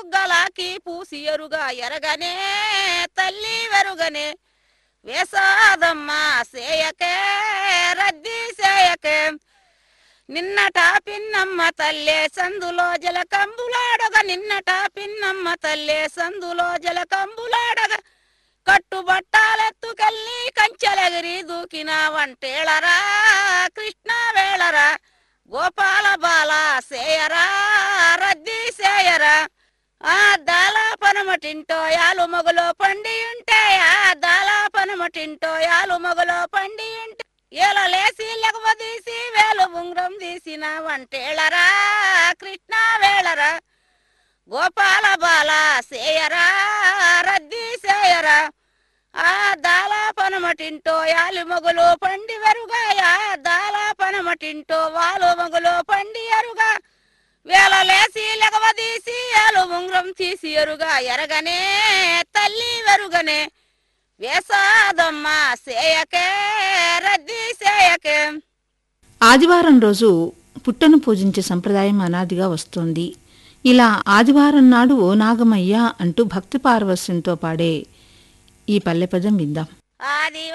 బుగ్గలాకి పూసి ఎరుగా ఎరగనే తల్లి వెరుగనే వేసాదమ్మ సేయకే రద్దీ సేయకే నిన్నట పిన్నమ్మ తల్లే సందులో జలకంబులాడగ నిన్నట పిన్నమ్మ తల్లే సందులో జలకంబులాడగ కట్టుబట్టాలెత్తుకెళ్ళి కంచెలగిరి దూకిన వంటేళరా కృష్ణ వేళరా గోపాల బాల సేయరా రద్దీ సేయరా ఆ దాలా పనమటింటో యాలు మొగలో పండి ఉంటే ఆ దాలా పనమటింటో యాలు మొగలో పండి ఉంటే ఏల లేసి లెగవదీసి వేలు ఉంగరం తీసిన వంటేళరా కృష్ణ వేళరా గోపాల బాల సేయరా రద్దీ సేయరా ఆ దాలా పనమటింటో యాలి మొగలు పండి వెరుగా ఆ దాలా పనమటింటో వాలు మొగలు పండి ఎరుగా వేల లేసి లెగవదీసి ఏలు ఉంగరం తీసి ఎరుగా ఎరగనే తల్లి వెరుగనే వేసాదమ్మ సేయకే రద్దీ సేయకే ఆదివారం రోజు పుట్టను పూజించే సంప్రదాయం అనాదిగా వస్తోంది ఇలా ఆదివారం నాడు ఓ నాగమయ్య అంటూ భక్తి పారవస్యంతో పాడే ఈ పల్లెపదం విందాం ఆది